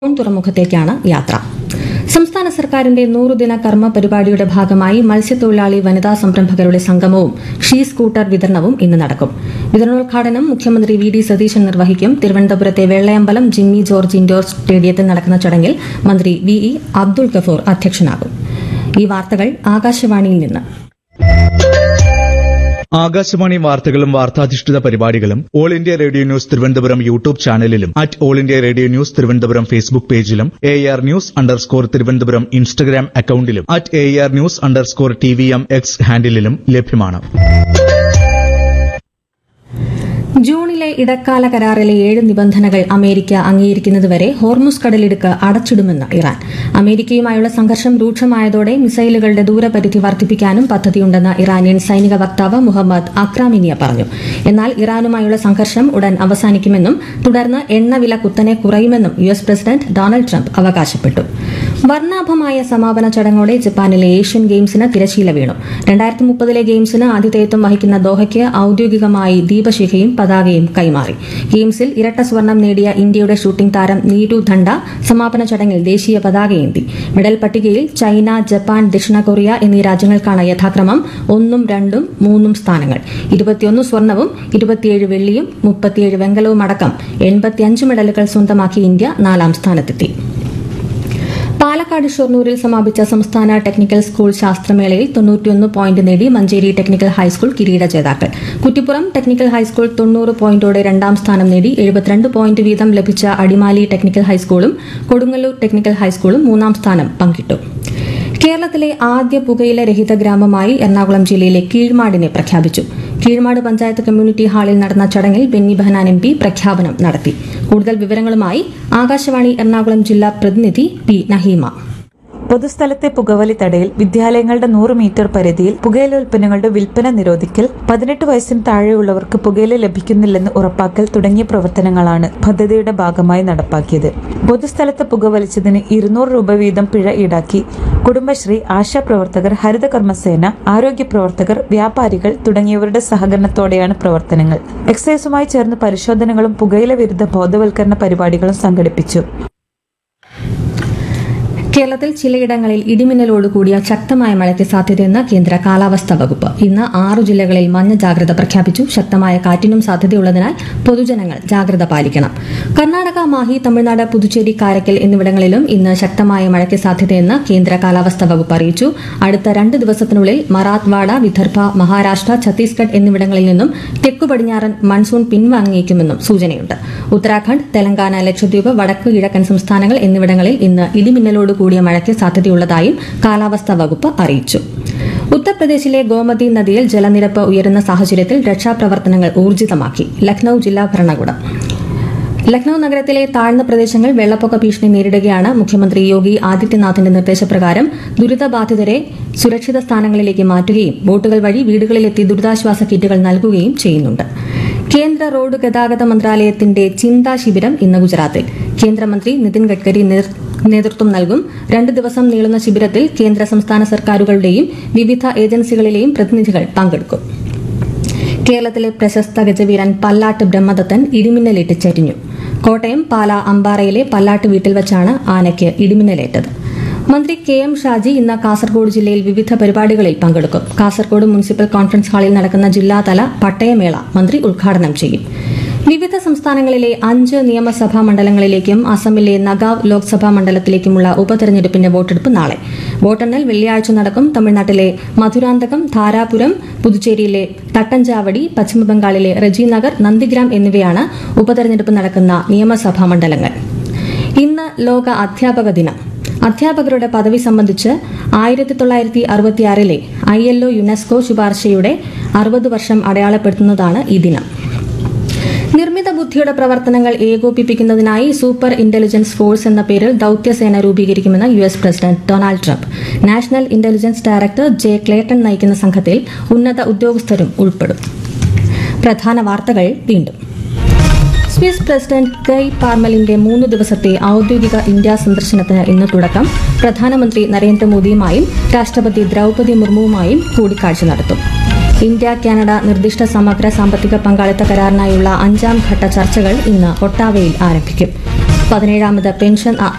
horn തുറമുഖത്തേക്കാണ് യാത്ര സംസ്ഥാന സർക്കാരിന്റെ നൂറുദിന കർമ്മ പരിപാടിയുടെ ഭാഗമായി മത്സ്യത്തൊഴിലാളി വനിതാ സംരംഭകരുടെ സംഗമവും ഷീ സ്കൂട്ടർ വിതരണവും ഇന്ന് നടക്കും വിതരണോദ്ഘാടനം മുഖ്യമന്ത്രി വി ഡി സതീശൻ നിർവഹിക്കും തിരുവനന്തപുരത്തെ വെള്ളയമ്പലം ജിമ്മി ജോർജ് ഇൻഡോർ സ്റ്റേഡിയത്തിൽ നടക്കുന്ന ചടങ്ങിൽ മന്ത്രി വി ഇ അബ്ദുൾ ഗഫൂർ അധ്യക്ഷനാകും ഈ വാർത്തകൾ ആകാശവാണിയിൽ നിന്ന് ആകാശവാണി വാർത്തകളും വാർത്താധിഷ്ഠിത പരിപാടികളും All India Radio news Thiruvananthapuram YouTube ചാനലിലും at All India Radio news Thiruvananthapuram Facebook പേജിലും A R news underscore Thiruvananthapuram Instagram അക്കൌണ്ടിലും at A R news underscore T V M X ഹാൻഡിലും ലഭ്യമാണ് ജൂണിലെ ഇടക്കാല കരാറിലെ ഏഴ് നിബന്ധനകൾ അമേരിക്ക അംഗീകരിക്കുന്നതുവരെ ഹോർമുസ് കടലിടുക്ക് അടച്ചിടുമെന്ന് ഇറാൻ അമേരിക്കയുമായുള്ള സംഘർഷം രൂക്ഷമായതോടെ മിസൈലുകളുടെ ദൂരപരിധി വർദ്ധിപ്പിക്കാനും പദ്ധതിയുണ്ടെന്ന് ഇറാനിയൻ സൈനിക വക്താവ് മുഹമ്മദ് അക്രാമിനിയ പറഞ്ഞു എന്നാൽ ഇറാനുമായുള്ള സംഘർഷം ഉടൻ അവസാനിക്കുമെന്നും തുടർന്ന് എണ്ണവില കുത്തനെ കുറയുമെന്നും U S president Donald Trump അവകാശപ്പെട്ടു വർണ്ണാഭമായ സമാപന ചടങ്ങോടെ ജപ്പാനിലെ ഏഷ്യൻ ഗെയിംസിന് തിരശീല വീണു രണ്ടായിരത്തി മുപ്പതിലെ ഗെയിംസിന് ആതിഥേയത്വം വഹിക്കുന്ന ദോഹയ്ക്ക് ഔദ്യോഗികമായി ദീപശിഖയും പതാകയും കൈമാറി ഗെയിംസിൽ ഇരട്ട സ്വർണം നേടിയ ഇന്ത്യയുടെ ഷൂട്ടിംഗ് താരം നീരു ധണ്ട സമാപന ചടങ്ങിൽ ദേശീയ പതാകയേന്തി മെഡൽ പട്ടികയിൽ ചൈന ജപ്പാൻ ദക്ഷിണ കൊറിയ എന്നീ രാജ്യങ്ങൾക്കാണ് യഥാക്രമം ഒന്നും രണ്ടും മൂന്നും സ്ഥാനങ്ങൾ ഇരുപത്തിയൊന്ന് സ്വർണവും ഇരുപത്തിയേഴ് വെള്ളിയും മുപ്പത്തിയേഴ് വെങ്കലവും അടക്കം എൺപത്തിയഞ്ച് മെഡലുകൾ സ്വന്തമാക്കി ഇന്ത്യ നാലാം സ്ഥാനത്തെത്തി പാലക്കാട് ഷൊർണൂരിൽ സമാപിച്ച സംസ്ഥാന ടെക്നിക്കൽ സ്കൂൾ ശാസ്ത്രമേളയിൽ തൊണ്ണൂറ്റിയൊന്ന് പോയിന്റ് നേടി മഞ്ചേരി ടെക്നിക്കൽ ഹൈസ്കൂൾ കിരീട ജേതാക്കൾ കുറ്റിപ്പുറം ടെക്നിക്കൽ ഹൈസ്കൂൾ തൊണ്ണൂറ് പോയിന്റോടെ രണ്ടാം സ്ഥാനം നേടി എഴുപത്തിരണ്ട് പോയിന്റ് വീതം ലഭിച്ച അടിമാലി ടെക്നിക്കൽ ഹൈസ്കൂളും കൊടുങ്ങല്ലൂർ ടെക്നിക്കൽ ഹൈസ്കൂളും മൂന്നാം സ്ഥാനം പങ്കിട്ടു കേരളത്തിലെ ആദ്യ പുകയില രഹിത ഗ്രാമമായി എറണാകുളം ജില്ലയിലെ കീഴ്മാടിനെ പ്രഖ്യാപിച്ചു കീഴ്മാട് പഞ്ചായത്ത് കമ്മ്യൂണിറ്റി ഹാളിൽ നടന്ന ചടങ്ങിൽ ബെന്നി ബെഹനാൻ എം പി പ്രഖ്യാപനം നടത്തി കൂടുതൽ വിവരങ്ങളുമായി ആകാശവാണി എറണാകുളം ജില്ലാ പ്രതിനിധി പി നഹീമ പൊതുസ്ഥലത്തെ പുകവലി തടയൽ വിദ്യാലയങ്ങളുടെ നൂറ് മീറ്റർ പരിധിയിൽ പുകയില ഉൽപ്പന്നങ്ങളുടെ വിൽപ്പന നിരോധിക്കൽ പതിനെട്ട് വയസ്സിന് താഴെയുള്ളവർക്ക് പുകയില ലഭിക്കുന്നില്ലെന്ന് ഉറപ്പാക്കൽ തുടങ്ങിയ പ്രവർത്തനങ്ങളാണ് പദ്ധതിയുടെ ഭാഗമായി നടപ്പാക്കിയത് പൊതുസ്ഥലത്ത് പുകവലിച്ചതിന് ഇരുന്നൂറ് രൂപ വീതം പിഴ ഈടാക്കി കുടുംബശ്രീ ആശാപ്രവർത്തകർ ഹരിത കർമ്മസേന ആരോഗ്യ പ്രവർത്തകർ വ്യാപാരികൾ തുടങ്ങിയവരുടെ സഹകരണത്തോടെയാണ് പ്രവർത്തനങ്ങൾ എക്സൈസുമായി ചേർന്ന് പരിശോധനകളും പുകയില വിരുദ്ധ ബോധവൽക്കരണ പരിപാടികളും സംഘടിപ്പിച്ചു കേരളത്തിൽ ചിലയിടങ്ങളിൽ ഇടിമിന്നലോട് കൂടിയ ശക്തമായ മഴയ്ക്ക് സാധ്യതയെന്ന് കേന്ദ്ര കാലാവസ്ഥാ വകുപ്പ് ഇന്ന് ആറു ജില്ലകളിൽ മഞ്ഞ ജാഗ്രത പ്രഖ്യാപിച്ചു ശക്തമായ കാറ്റിനും സാധ്യതയുള്ളതിനാൽ പൊതുജനങ്ങൾ ജാഗ്രത പാലിക്കണം കർണാടക മാഹി തമിഴ്നാട് പുതുച്ചേരി കാരക്കൽ എന്നിവിടങ്ങളിലും ഇന്ന് ശക്തമായ മഴയ്ക്ക് സാധ്യതയെന്ന് കേന്ദ്ര കാലാവസ്ഥാ വകുപ്പ് അറിയിച്ചു അടുത്ത രണ്ട് ദിവസത്തിനുള്ളിൽ മറാത്ത്വാഡ വിദർഭ മഹാരാഷ്ട്ര ഛത്തീസ്ഗഡ് എന്നിവിടങ്ങളിൽ നിന്നും തെക്കു പടിഞ്ഞാറൻ മൺസൂൺ പിൻവാങ്ങിയേക്കുമെന്നും സൂചനയുണ്ട് ഉത്തരാഖണ്ഡ് തെലങ്കാന ലക്ഷദ്വീപ് വടക്കു കിഴക്കൻ സംസ്ഥാനങ്ങൾ എന്നിവിടങ്ങളിൽ ഇന്ന് ഇടിമിന്നലോട് കൂടിയ മഴയ്ക്ക് സാധ്യതയുള്ളതായും കാലാവസ്ഥാ വകുപ്പ് അറിയിച്ചു ഉത്തർപ്രദേശിലെ ഗോമതി നദിയിൽ ജലനിരപ്പ് ഉയരുന്ന സാഹചര്യത്തിൽ രക്ഷാപ്രവർത്തനങ്ങൾ ഊർജിതമാക്കി ലക്നൌ ജില്ലാ ഭരണകൂടം ലക്നൌ നഗരത്തിലെ താഴ്ന്ന പ്രദേശങ്ങൾ വെള്ളപ്പൊക്ക ഭീഷണി നേരിടുകയാണ് മുഖ്യമന്ത്രി യോഗി ആദിത്യനാഥിന്റെ നിർദ്ദേശപ്രകാരം ദുരിതബാധിതരെ സുരക്ഷിത സ്ഥാനങ്ങളിലേക്ക് മാറ്റുകയും ബോട്ടുകൾ വഴി വീടുകളിലെത്തി ദുരിതാശ്വാസ കിറ്റുകൾ നൽകുകയും ചെയ്യുന്നുണ്ട് കേന്ദ്ര റോഡ് ഗതാഗത മന്ത്രാലയത്തിന്റെ ചിന്താ ശിബിരം ഇന്ന് ഗുജറാത്തിൽ കേന്ദ്രമന്ത്രി നിതിൻ ഗഡ്കരി നേർ- നേതൃത്വം നൽകും രണ്ട് ദിവസം നീളുന്ന ശിബിരത്തിൽ കേന്ദ്ര സംസ്ഥാന സർക്കാരുകളുടെയും വിവിധ ഏജൻസികളിലെയും പ്രതിനിധികൾ പങ്കെടുക്കും കേരളത്തിലെ പ്രശസ്ത ഗജവീരൻ പല്ലാട്ട് ബ്രഹ്മദത്തൻ ഇടിമിന്നലേറ്റ് ചരിഞ്ഞു കോട്ടയം പാല അമ്പാറയിലെ പല്ലാട്ട് വീട്ടിൽ വെച്ചാണ് ആനയ്ക്ക് ഇടിമിന്നലേറ്റത് മന്ത്രി കെ എം ഷാജി ഇന്ന് കാസർഗോഡ് ജില്ലയിൽ വിവിധ പരിപാടികളിൽ പങ്കെടുക്കും കാസർഗോഡ് മുനിസിപ്പൽ കോൺഫറൻസ് ഹാളിൽ നടക്കുന്ന ജില്ലാതല പട്ടയമേള മന്ത്രി ഉദ്ഘാടനം ചെയ്യും വിവിധ സംസ്ഥാനങ്ങളിലെ അഞ്ച് നിയമസഭാ മണ്ഡലങ്ങളിലേക്കും അസമിലെ നഗാവ് ലോക്സഭാ മണ്ഡലത്തിലേക്കുമുള്ള ഉപതെരഞ്ഞെടുപ്പിന്റെ വോട്ടെടുപ്പ് നാളെ വോട്ടെണ്ണൽ വെള്ളിയാഴ്ച നടക്കും തമിഴ്നാട്ടിലെ മധുരാന്തകം ധാരാപുരം പുതുച്ചേരിയിലെ തട്ടഞ്ചാവടി പശ്ചിമബംഗാളിലെ റെജിനഗർ നന്ദിഗ്രാം എന്നിവയാണ് ഉപതെരഞ്ഞെടുപ്പ് നടക്കുന്ന നിയമസഭാ മണ്ഡലങ്ങൾ ഇന്ന് ലോക അധ്യാപക ദിനം അധ്യാപകരുടെ പദവി സംബന്ധിച്ച് ആയിരത്തി തൊള്ളായിരത്തി അറുപത്തിയാറിലെ ഐ എൽ ഒ യുനെസ്കോ ശുപാർശയുടെ അറുപത് വർഷം അടയാളപ്പെടുത്തുന്നതാണ് ഈ ദിനം നിർമ്മിത ബുദ്ധിയുടെ പ്രവർത്തനങ്ങൾ ഏകോപിപ്പിക്കുന്നതിനായി സൂപ്പർ ഇന്റലിജൻസ് ഫോഴ്സ് എന്ന പേരിൽ ദൌത്യസേന രൂപീകരിക്കുമെന്ന് U S president Donald Trump national intelligence director J Clayton നയിക്കുന്ന സംഘത്തിൽ ഉന്നത ഉദ്യോഗസ്ഥരും ഉൾപ്പെടും പ്രധാന വാർത്തകൾ വീണ്ടും സ്വിസ് പ്രസിഡന്റ് ഗൈ പാർമലിന്റെ മൂന്ന് ദിവസത്തെ ഔദ്യോഗിക ഇന്ത്യ സന്ദർശനത്തിന് ഇന്ന് തുടക്കം പ്രധാനമന്ത്രി നരേന്ദ്രമോദിയുമായും രാഷ്ട്രപതി ദ്രൌപതി മുർമുവുമായും കൂടിക്കാഴ്ച നടത്തും ഇന്ത്യ കാനഡ നിർദ്ദിഷ്ട സമഗ്ര സാമ്പത്തിക പങ്കാളിത്ത കരാറിനായുള്ള അഞ്ചാം ഘട്ട ചർച്ചകൾ ഇന്ന് ഒട്ടാവയിൽ ആരംഭിക്കും പതിനേഴാമത് പെൻഷൻ ആ-